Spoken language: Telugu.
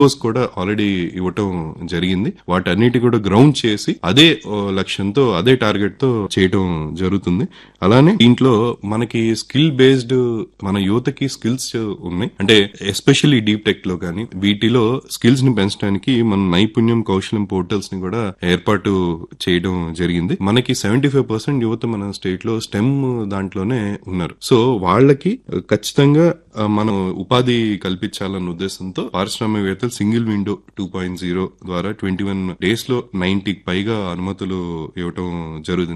కోర్స్ కూడా ఆల్రెడీ ఇవ్వటం జరిగింది వాటన్నిటి కూడా గ్రౌండ్ చేసి అదే ఓ, లక్ష్యంతో అదే టార్గెట్ తో చేయటం జరుగుతుంది అలానే దీంట్లో మనకి స్కిల్ బేస్డ్ మన యువతకి స్కిల్స్ ఉన్నాయి అంటే ఎస్పెషల్లీ డీప్ టెక్ లో కానీ వీటిలో స్కిల్స్ ని పెంచడానికి మన నైపుణ్యం కౌశలం పోర్టల్స్ ని కూడా ఏర్పాటు చేయడం జరిగింది మనకి సెవెంటీ ఫైవ్ పర్సెంట్ యువత మన స్టేట్ లో స్టెమ్ దాంట్లోనే ఉన్నారు సో వాళ్ళకి ఖచ్చితంగా ఆ, మనం ఉపాధి కల్పించాలన్న ఉద్దేశంతో పారిశ్రామికవేత్తలు single window two point zero ద్వారా ట్వంటీ వన్ డేస్ లో నైన్టీకి పైగా అనుమతులు ఇవ్వటం జరుగుతుంది